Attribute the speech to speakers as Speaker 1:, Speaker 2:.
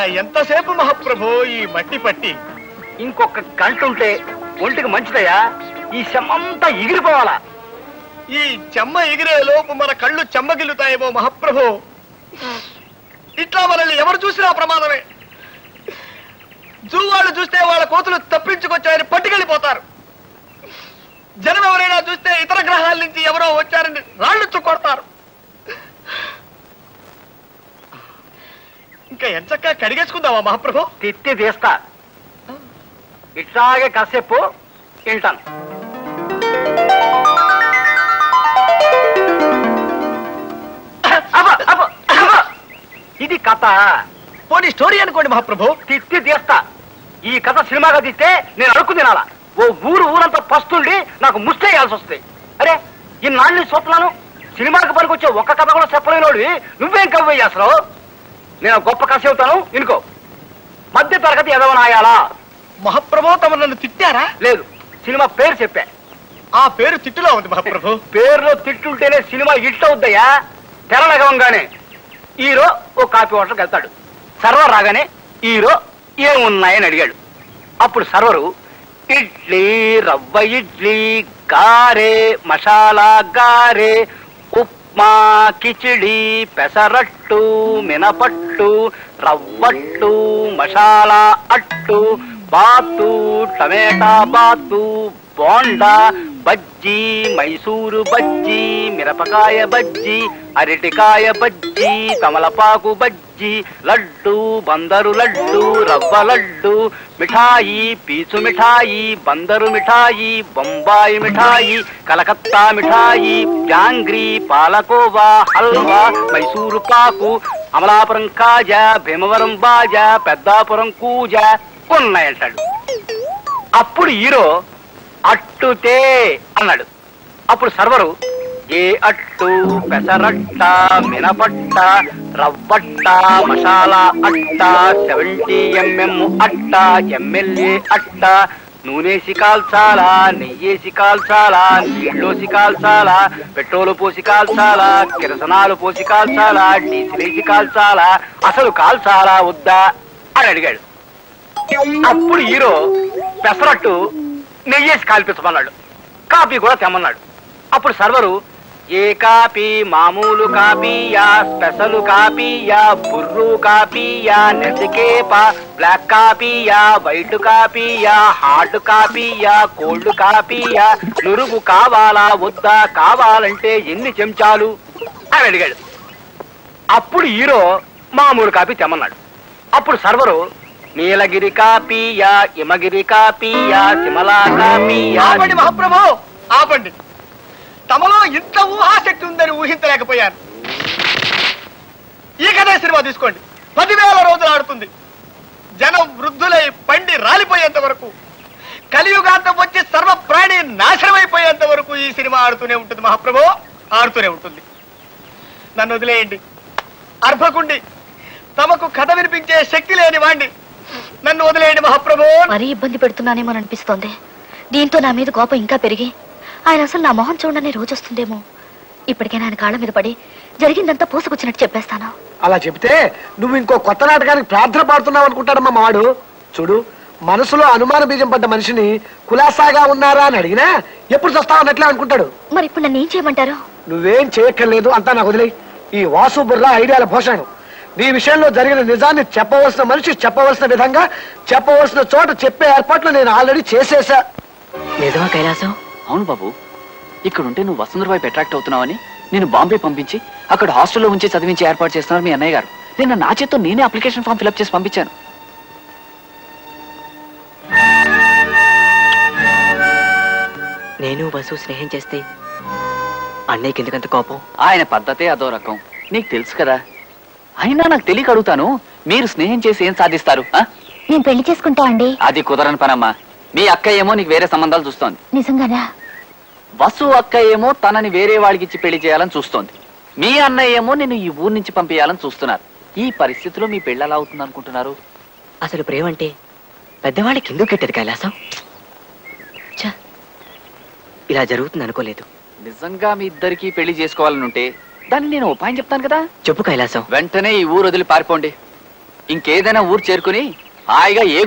Speaker 1: ఎంతసేపు మహాప్రభు ఈ మట్టి పట్టి
Speaker 2: ఇంకొక గంట ఉంటే ఒంటికి మంచిదయ్యా ఈ శమ్మంతా ఎగిరిపోవాలా
Speaker 1: ఈ చెమ్మ ఎగిరే లోపు మన కళ్ళు చెమ్మగిల్లుతాయేమో మహాప్రభు ఇట్లా మనల్ని ఎవరు చూసినా ప్రమాదమే జూ వాళ్ళు చూస్తే వాళ్ళ కోతులు తప్పించుకొచ్చాయని పట్టుకెళ్ళిపోతారు జనం ఎవరైనా చూస్తే ఇతర గ్రహాల నుంచి ఎవరో వచ్చారని రాళ్ళు కొడతారు ఇంకా ఎంచక్క కడిగేసుకుందామా మహాప్రభు
Speaker 2: తిత్తి తీస్తా ఇట్లాగే కాసేపు వింటాను అబ్బా, అబ్బా, అబ్బా. ఇది కథ
Speaker 1: పోనీ స్టోరీ అనుకోండి మహాప్రభు
Speaker 2: తిత్తి తీస్తా ఈ కథ సినిమాగా తీస్తే నేను అడుక్కు తినాలా ఓ ఊరు ఊరంతా పస్తుండి నాకు ముష్టేయాల్సి వస్తుంది అరే ఈ నాన్ని చూస్తున్నాను సినిమాకి పనికొచ్చే ఒక్క కథ కూడా చెప్పలేనోడివి నువ్వేం కవ్వయ్యి అసలు నేను గొప్ప కథ చెబుతాను ఇనుకో మధ్య తరగతి ఎదవనాయాలా
Speaker 1: మహాప్రభు తమ నన్ను తిట్టారా
Speaker 2: లేదు సినిమా పేరు చెప్పా
Speaker 1: ఆ పేరు తిట్టులో ఉంది మహాప్రభు
Speaker 2: పేరులో తిట్టుంటేనే సినిమా హిట్ అవుద్దయ్యా తెరలగవంగానే హీరో ఓ కాఫీ హోటల్కి వెళ్తాడు సర్వర్ రాగానే హీరో ఏమున్నాయని అడిగాడు అప్పుడు సర్వరు ఇడ్లీ రవ్వ ఇడ్లీ గారే మసాలా గారే ఉప్మా కిచిడి పెసరట్టు మినపట్టు రవ్వట్టు మసాలా అట్టు బాతు టమేటా బాతు బోండా బజ్జీ మైసూరు బజ్జీ మిరపకాయ బజ్జీ అరటికాయ బజ్జీ తమలపాకు బజ్జీ లడ్డు బందరు లడ్డు రవ్వ లడ్డు మిఠాయి పీచు మిఠాయి బందరు మిఠాయి బొంబాయి మిఠాయి కలకత్తా మిఠాయి జాంగ్రీ పాలకోవా హల్వా మైసూరు పాకు అమలాపురం కాజా భీమవరం బాజా పెద్దాపురం కూజ ఉన్నాయంటాడు అప్పుడు హీరో అట్టుతే అన్నాడు అప్పుడు సర్వరు ఏ అట్టు పెసరట్ట మినపట్ట రవ్వట్ట మసాలా అట్ట సెవెంటీ ఎంఎం అట్ట ఎమ్మెల్యే అట్ట నూనెసి కాల్చాలా నెయ్యేసి కాల్చాలా నీళ్ళోసి కాల్చాలా పెట్రోలు పోసి కాల్చాలా కిరసనాలు పోసి కాల్చాలా డీజిల్ వేసి కాల్చాలా అసలు కాల్చాలా వద్దా అని అడిగాడు అప్పుడు హీరో పెసరట్టు నెయ్యేసి కాల్పించమన్నాడు కాపీ కూడా తెమ్మన్నాడు అప్పుడు సర్వరు ఏ కాపీ మామూలు కాపీయా స్పెషల్ కాపీయా బుర్రు కాపీయా నెసికేప బ్లాక్ కాపీయా వైట్ కాపీయా హార్డ్ కాపీయా కోల్డ్ కాపీయా నురుగు కావాలా వద్దా కావాలంటే ఎన్ని చెంచాలు అని అడిగాడు అప్పుడు హీరో మామూలు కాపీ తెమ్మన్నాడు అప్పుడు సర్వరు నీలగిరి కాపీయా హిమగిరి కాపీయా సిమలా కాపీయా
Speaker 1: ఆపండి మహాప్రభు ఆపండి తమలో ఇంత ఊహాశక్తి ఉందని ఊహించలేకపోయాను ఈ కథే సినిమా తీసుకోండి పదివేల రోజులు ఆడుతుంది జనం వృద్ధులై పండి రాలిపోయేంత వరకు కలియుగాంతం వచ్చి సర్వ ప్రాణి నాశనమైపోయేంత వరకు ఈ సినిమా ఆడుతూనే ఉంటుంది మహాప్రభు ఆడుతూనే ఉంటుంది నన్ను వదిలేయండి అర్భకుండి తమకు కథ వినిపించే శక్తి లేని వాణ్ణి నన్ను వదిలేయండి మహాప్రభు
Speaker 3: మరీ ఇబ్బంది పెడుతున్నానేమో అనిపిస్తోంది దీంతో నా మీద కోపం ఇంకా పెరిగి ఆయన అసలు నా మొహం చూడని రోజు వస్తుందేమో ఇప్పటికైనా ఆయన కాళ్ళ మీద పడి జరిగిందంతా పూసుకొచ్చినట్టు చెప్పేస్తాను
Speaker 4: అలా చెప్తే నువ్వు ఇంకో కొత్త నాటకానికి ప్రార్థన పాడుతున్నావు అనుకుంటాడమ్మా మావాడు చూడు మనసులో అనుమాన బీజం పడ్డ మనిషిని కులాసాగా ఉన్నారా అని అడిగినా ఎప్పుడు చస్తావు అన్నట్లే అనుకుంటాడు
Speaker 3: మరి ఇప్పుడు నన్ను ఏం చేయమంటారు
Speaker 4: నువ్వేం చేయక్కర్లేదు అంతా నాకు వదిలే ఈ వాసు బుర్ర ఐడియాల భూషణం నీ విషయంలో జరిగిన నిజాన్ని చెప్పవలసిన మనిషి చెప్పవలసిన విధంగా చెప్పవలసిన చోట చెప్పే ఏర్పాట్లు నేను ఆల్రెడీ చేసేసా
Speaker 5: నిజమా కైలాసం అవును బాబు ఇక్కడుంటే నువ్వు వసుంధర వైపు అట్రాక్ట్ అవుతున్నావని నేను బాంబే పంపించి అక్కడ హాస్టల్లో ఉంచి చదివించి ఏర్పాటు చేస్తున్నారు మీ అన్నయ్య గారు నిన్న నా చేత్తో నేనే అప్లికేషన్ ఫామ్ ఫిల్అప్ చేసి పంపించాను
Speaker 6: నేను వసు స్నేహం చేస్తే అన్నయ్యకి ఎందుకంత కోపం
Speaker 5: ఆయన పద్ధతే అదో రకం నీకు తెలుసు కదా అయినా నాకు తెలియక అడుగుతాను మీరు స్నేహం చేసి ఏం సాధిస్తారు ఆ?
Speaker 3: నేను పెళ్లి చేసుకుంటా అండి
Speaker 5: అది కుదరని పనమ్మా మీ అక్క ఏమో నీకు వేరే సంబంధాలు చూస్తోంది
Speaker 3: నిజంగానా
Speaker 5: వసు అక్క ఏమో తనని వేరే వాడికి ఇచ్చి పెళ్లి చేయాలని చూస్తోంది మీ అన్నయ్య ఏమో నేను ఈ ఊరు నుంచి పంపించాలని చూస్తున్నారు ఈ పరిస్థితిలో మీ పెళ్ళి ఎలా అవుతుంది అనుకుంటున్నారు
Speaker 6: అసలు ప్రేమ అంటే పెద్దవాళ్ళకి ఎందుకు కట్టేది కైలాసం ఛ, ఇలా జరుగుతుంది అనుకోలేదు
Speaker 5: నిజంగా మీ ఇద్దరికి పెళ్లి చేసుకోవాలని ఉంటే దాన్ని నేను ఉపాయం చెప్తాను కదా
Speaker 6: చెప్పు కైలాసం
Speaker 5: వెంటనే ఈ ఊరు వదిలి పారిపోండి ఇంకేదైనా ఊరు చేరుకుని హాయిగా ఏ